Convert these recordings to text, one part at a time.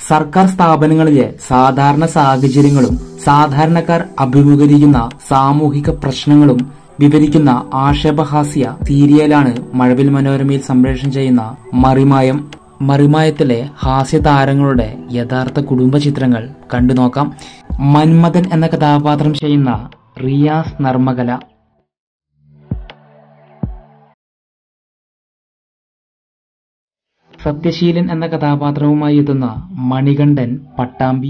സർക്കാർ സ്ഥാപനങ്ങളിലെ സാധാരണ സാഹചര്യങ്ങളും സാധാരണക്കാർ അഭിമുഖീകരിക്കുന്ന സാമൂഹിക പ്രശ്നങ്ങളും വിവരിക്കുന്ന ആക്ഷേപഹാസ്യ സീരിയലാണ് മഴവിൽ മനോരമയിൽ സംപ്രേഷണം ചെയ്യുന്ന മറിമായം മറിമായത്തിലെ ഹാസ്യ താരങ്ങളുടെ യഥാർത്ഥ കുടുംബ ചിത്രങ്ങൾ കണ്ടു നോക്കാം മന്മഥൻ എന്ന കഥാപാത്രം ചെയ്യുന്ന റിയാസ് നർമ്മകല സത്യശീലൻ എന്ന കഥാപാത്രവുമായി എത്തുന്ന മണികണ്ഠൻ പട്ടാമ്പി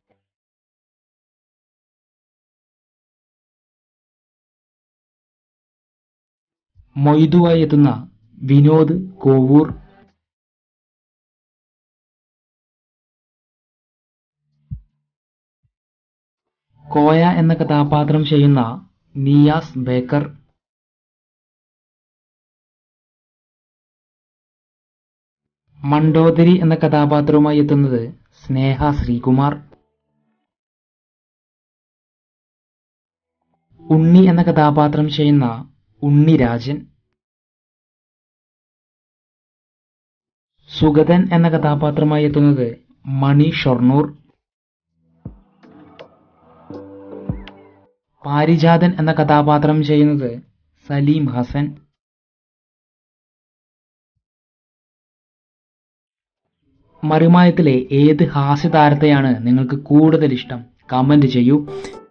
മൊയ്തുവായി എത്തുന്ന വിനോദ് കോവൂർ കോയ എന്ന കഥാപാത്രം ചെയ്യുന്ന നിയാസ് ബേക്കർ മണ്ടോദരി എന്ന കഥാപാത്രവുമായി എത്തുന്നത് സ്നേഹ ശ്രീകുമാർ ഉണ്ണി എന്ന കഥാപാത്രം ചെയ്യുന്ന ഉണ്ണിരാജൻ സുഗതൻ എന്ന കഥാപാത്രമായി എത്തുന്നത് മണി ഷൊർണൂർ പാരിജാതൻ എന്ന കഥാപാത്രം ചെയ്യുന്നത് സലീം ഹസൻ മറിമായത്തിലെ ഏത് ഹാസ്യതാരത്തെയാണ് നിങ്ങൾക്ക് കൂടുതൽ ഇഷ്ടം കമന്റ് ചെയ്യൂ